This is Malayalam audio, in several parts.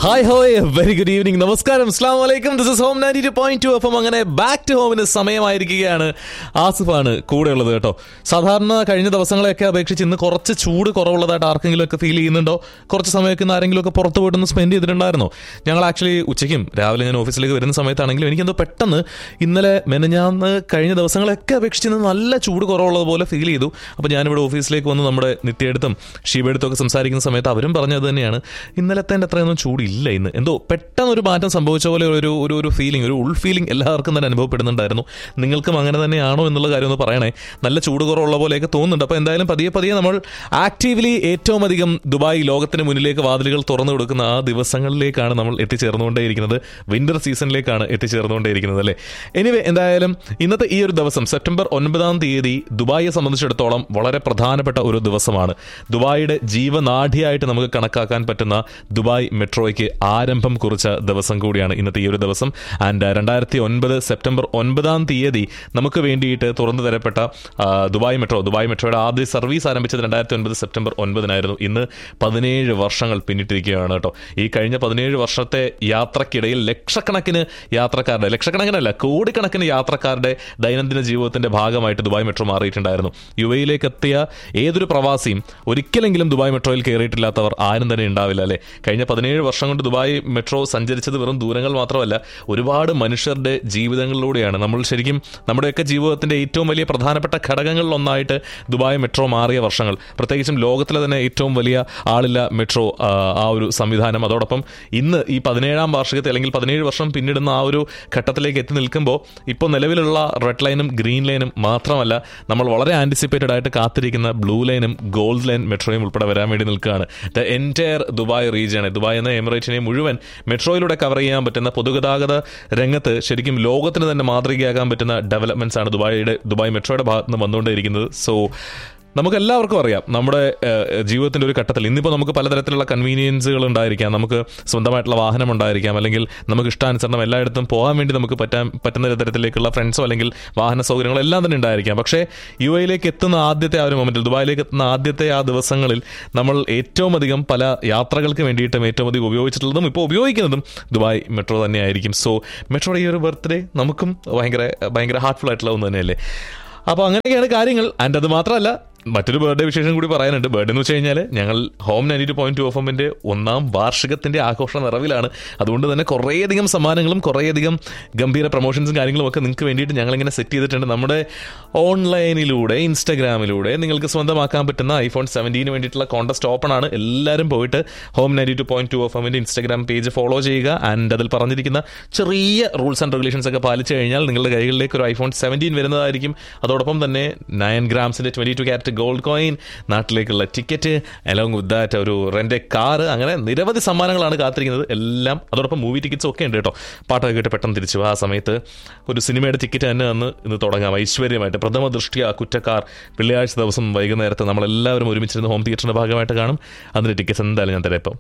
ഹായ് ഹോയ് വെരി ഗുഡ് ഈവനിങ് നമസ്കാരം അസ്ലാം വലൈക്കും this is home ninety two point two അപ്പം അങ്ങനെ ബാക്ക് ടു ഹോമിന് സമയമായിരിക്കുകയാണ് ആസിഫാണ് കൂടെയുള്ളത് കേട്ടോ സാധാരണ കഴിഞ്ഞ ദിവസങ്ങളെയൊക്കെ അപേക്ഷിച്ച് ഇന്ന് കുറച്ച് ചൂട് കുറവുള്ളതായിട്ട് ആർക്കെങ്കിലും ഒക്കെ ഫീൽ ചെയ്യുന്നുണ്ടോ കുറച്ച് സമയമൊക്കെ ഇന്ന് ആരെങ്കിലും ഒക്കെ പുറത്ത് പോയിട്ടൊന്ന് സ്പെൻഡ് ചെയ്തിട്ടുണ്ടായിരുന്നോ ഞങ്ങൾ ആക്ച്വലി ഉച്ചയ്ക്കും രാവിലെ ഞാൻ ഓഫീസിലേക്ക് വരുന്ന സമയത്താണെങ്കിലും എനിക്കെന്തോ പെട്ടെന്ന് ഇന്നലെ മെനഞ്ഞാന്ന് കഴിഞ്ഞ ദിവസങ്ങളൊക്കെ അപേക്ഷിച്ച് ഇന്ന് നല്ല ചൂട് കുറവുള്ളത് പോലെ ഫീൽ ചെയ്തു അപ്പോൾ ഞാനിവിടെ ഓഫീസിലേക്ക് വന്ന് നമ്മുടെ നിത്യയെടുത്തും ഷീബയെടുത്തും ഒക്കെ സംസാരിക്കുന്ന സമയത്ത് അവരും പറഞ്ഞത് തന്നെയാണ് ഇന്നലത്തെ അത്രയൊന്നും ചൂടില്ല ഇന്ന് എന്തോ പെട്ടെന്ന് ഒരു മാറ്റം സംഭവിച്ച പോലെ ഒരു ഒരു ഒരു ഫീലിംഗ് ഒരു ഉൾ ഫീലിംഗ് എല്ലാവർക്കും തന്നെ അനുഭവപ്പെടുന്നുണ്ടായിരുന്നു നിങ്ങൾക്കും അങ്ങനെ തന്നെയാണോ എന്നുള്ള കാര്യം ഒന്ന് പറയണേ നല്ല ചൂട് കുറവുള്ള പോലെയൊക്കെ തോന്നുന്നുണ്ട് അപ്പോൾ എന്തായാലും പതിയെ പതിയെ നമ്മൾ ആക്റ്റീവ്ലി ഏറ്റവും അധികം ദുബായ് ലോകത്തിന് മുന്നിലേക്ക് വാതിലുകൾ തുറന്നു കൊടുക്കുന്ന ആ ദിവസങ്ങളിലേക്കാണ് നമ്മൾ എത്തിച്ചേർന്നുകൊണ്ടേയിരിക്കുന്നത് വിന്റർ സീസണിലേക്കാണ് എത്തിച്ചേർന്നുകൊണ്ടേയിരിക്കുന്നത് അല്ലേ എനിവേ എന്തായാലും ഇന്നത്തെ ഈ ഒരു ദിവസം സെപ്റ്റംബർ ഒൻപതാം തീയതി ദുബായിയെ സംബന്ധിച്ചിടത്തോളം വളരെ പ്രധാനപ്പെട്ട ഒരു ദിവസമാണ് ദുബായിയുടെ ജീവനാഡിയായിട്ട് നമുക്ക് കണക്കാക്കാൻ പറ്റുന്ന ദുബായ് മെട്രോയ്ക്ക് ആരംഭം കുറിച്ച ദിവസം കൂടിയാണ് ഇന്നത്തെ ഈ ഒരു ദിവസം ആൻഡ് രണ്ടായിരത്തി ഒൻപത് സെപ്റ്റംബർ ഒൻപതാം തീയതി നമുക്ക് വേണ്ടിയിട്ട് തുറന്നു തരപ്പെട്ട ആ, ദുബായ് മെട്രോ ദുബായ് മെട്രോയുടെ ആദ്യ സർവീസ് ആരംഭിച്ചത് രണ്ടായിരത്തി ഒൻപത് സെപ്റ്റംബർ ഒൻപതിനായിരുന്നു ഇന്ന് പതിനേഴ് വർഷങ്ങൾ പിന്നിട്ടിരിക്കുകയാണ് കേട്ടോ ഈ കഴിഞ്ഞ പതിനേഴ് വർഷത്തെ യാത്രക്കിടയിൽ ലക്ഷക്കണക്കിന് യാത്രക്കാരുടെ ലക്ഷക്കണക്കിനല്ല കോടിക്കണക്കിന് യാത്രക്കാരുടെ ദൈനംദിന ജീവിതത്തിന്റെ ഭാഗമായിട്ട് ദുബായ് മെട്രോ മാറിയിട്ടുണ്ടായിരുന്നു യു എയിലേക്ക് എത്തിയ ഏതൊരു പ്രവാസിയും ഒരിക്കലെങ്കിലും ദുബായ് മെട്രോയിൽ കയറിയിട്ടില്ലാത്തവർ ആരും തന്നെ ഉണ്ടാവില്ല അല്ലേ കഴിഞ്ഞ പതിനേഴ് വർഷം കൊണ്ട് ദുബായ് മെട്രോ സഞ്ചരിച്ചത് വെറും ദൂരങ്ങൾ മാത്രമല്ല ഒരുപാട് മനുഷ്യരുടെ ജീവിതങ്ങളിലൂടെയാണ് നമ്മൾ ശരിക്കും നമ്മുടെയൊക്കെ ജീവിതത്തിന്റെ ഏറ്റവും വലിയ പ്രധാനപ്പെട്ട ഘടകങ്ങളിൽ ഒന്നായിട്ട് ദുബായ് മെട്രോ മാറിയ വർഷങ്ങൾ പ്രത്യേകിച്ചും ലോകത്തിലെ തന്നെ ഏറ്റവും വലിയ ആളില്ല മെട്രോ ആ, ആ ഒരു സംവിധാനം അതോടൊപ്പം ഇന്ന് ഈ പതിനേഴാം വാർഷികത്തെ അല്ലെങ്കിൽ പതിനേഴ് വർഷം പിന്നിടുന്ന ആ ഒരു ഘട്ടത്തിലേക്ക് എത്തി നിൽക്കുമ്പോൾ ഇപ്പോൾ നിലവിലുള്ള റെഡ് ലൈനും ഗ്രീൻ ലൈനും മാത്രമല്ല നമ്മൾ വളരെ ആന്റിസിപ്പേറ്റഡ് ആയിട്ട് കാത്തിരിക്കുന്ന ബ്ലൂ ലൈനും ഗോൾഡ് ലൈൻ മെട്രോയും ഉൾപ്പെടെ വരാൻ വേണ്ടി നിൽക്കുകയാണ് the entire Dubai region Dubai എന്ന എമിറേറ്റിനെ മുഴുവൻ മെട്രോയിലൂടെ കവർ ചെയ്യാൻ പറ്റുന്ന പൊതുഗതാഗത രംഗത്ത് ശരിക്കും ലോകത്തിന് തന്നെ മാതൃകയാകാൻ പറ്റുന്ന ഡെവലപ്മെന്റ്സ് ആണ് ദുബായിയുടെ ദുബായ് മെട്രോയുടെ ഭാഗത്ത് നിന്ന് വന്നുകൊണ്ടിരിക്കുന്നത് സോ നമുക്ക് എല്ലാവർക്കും അറിയാം നമ്മുടെ ഏഹ്, ജീവിതത്തിന്റെ ഒരു ഘട്ടത്തിൽ ഇന്നിപ്പോൾ നമുക്ക് പലതരത്തിലുള്ള കൺവീനിയൻസുകൾ ഉണ്ടായിരിക്കാം നമുക്ക് സ്വന്തമായിട്ടുള്ള വാഹനം ഉണ്ടായിരിക്കാം അല്ലെങ്കിൽ നമുക്ക് ഇഷ്ടാനുസരണം എല്ലായിടത്തും പോകാൻ വേണ്ടി നമുക്ക് പറ്റാൻ പറ്റുന്ന തരത്തിലേക്കുള്ള ഫ്രണ്ട്സോ അല്ലെങ്കിൽ വാഹന സൗകര്യങ്ങളോ എല്ലാം തന്നെ ഉണ്ടായിരിക്കാം പക്ഷേ യു എയിലേക്ക് എത്തുന്ന ആദ്യത്തെ ആ ഒരു മൊമെന്റിൽ ദുബായിലേക്ക് എത്തുന്ന ആദ്യത്തെ ആ ദിവസങ്ങളിൽ നമ്മൾ ഏറ്റവും അധികം പല യാത്രകൾക്ക് വേണ്ടിയിട്ടും ഏറ്റവും അധികം ഉപയോഗിച്ചിട്ടുള്ളതും ഇപ്പോൾ ഉപയോഗിക്കുന്നതും ദുബായ് മെട്രോ തന്നെയായിരിക്കും സോ മെട്രോയുടെ ഈ ഒരു ബർത്ത്ഡേ നമുക്കും ഭയങ്കര ഭയങ്കര ഹാർട്ട്ഫുൾ ആയിട്ടുള്ള ഒന്ന് തന്നെയല്ലേ അപ്പോൾ അങ്ങനെയൊക്കെയാണ് കാര്യങ്ങൾ ആൻഡ് അത് മാത്രമല്ല മറ്റൊരു ബർത്ത്ഡേ വിശേഷം കൂടി പറയാനുണ്ട് ബർത്ത്ഡേ എന്ന് വെച്ച് കഴിഞ്ഞാൽ ഞങ്ങൾ home ninety two point two F എമ്മിന്റെ ഒന്നാം വാർഷികത്തിന്റെ ആഘോഷ നിറവിലാണ് അതുകൊണ്ട് തന്നെ കുറേയധികം സമ്മാനങ്ങളും കുറേയധികം ഗംഭീര പ്രൊമോഷൻസും കാര്യങ്ങളും ഒക്കെ നിങ്ങൾക്ക് വേണ്ടിയിട്ട് ഞങ്ങളിങ്ങനെ സെറ്റ് ചെയ്തിട്ടുണ്ട് നമ്മുടെ ഓൺലൈനിലൂടെ ഇൻസ്റ്റാഗ്രാമിലൂടെ നിങ്ങൾക്ക് സ്വന്തമാക്കാൻ പറ്റുന്ന ഐഫോൺ സെവൻറ്റീന് വേണ്ടിയിട്ടുള്ള കോൺടെസ്റ്റ് ഓപ്പൺ ആണ് എല്ലാവരും പോയിട്ട് home ninety two point two F എമ്മിന്റെ ഇൻസ്റ്റാഗ്രാം പേജ് ഫോളോ ചെയ്യുക ആൻഡ് അതിൽ പറഞ്ഞിരിക്കുന്ന ചെറിയ റൂൾസ് ആൻഡ് റെഗുലേഷൻസ് ഒക്കെ പാലിച്ചു കഴിഞ്ഞാൽ നിങ്ങളുടെ കൈകളിലേക്ക് ഒരു ഐഫോൺ സെവൻറ്റീൻ വരുന്നതായിരിക്കും അതോടൊപ്പം തന്നെ നയൻ ഗ്രാംസിന്റെ twenty two carat gold coin നാട്ടിലേക്കുള്ള ടിക്കറ്റ് അലോങ് വിത്ത് ദാറ്റ് ഒരു റെന്റ് കാർ അങ്ങനെ നിരവധി സമ്മാനങ്ങളാണ് കാത്തിരിക്കുന്നത് എല്ലാം അതോടൊപ്പം മൂവി ടിക്കറ്റ്സ് ഒക്കെ ഉണ്ട് കേട്ടോ പാട്ടൊക്കെ കേട്ട് പെട്ടെന്ന് തിരിച്ചു ആ സമയത്ത് ഒരു സിനിമയുടെ ടിക്കറ്റ് തന്നെ അന്ന് ഇന്ന് തുടങ്ങാം ഐശ്വര്യമായിട്ട് പ്രഥമ ദൃഷ്ടിയ കുറ്റക്കാർ വെള്ളിയാഴ്ച ദിവസം വൈകുന്നേരത്ത് നമ്മളെല്ലാവരും ഒരുമിച്ചിരുന്ന് ഹോം തിയേറ്ററിന്റെ ഭാഗമായിട്ട് കാണും അതിന്റെ ടിക്കറ്റ്സ് എന്തായാലും ഞാൻ തരാം ഇപ്പം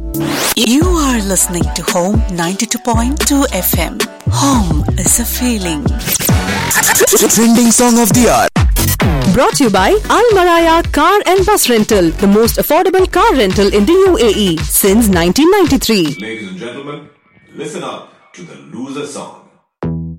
You are listening to Home 92.2 FM. Home is a feeling. Trending song of the hour. Brought to you by Al Maraya Car and Bus Rental, the most affordable car rental in the UAE since 1993. Ladies and gentlemen, listen up to the loser song.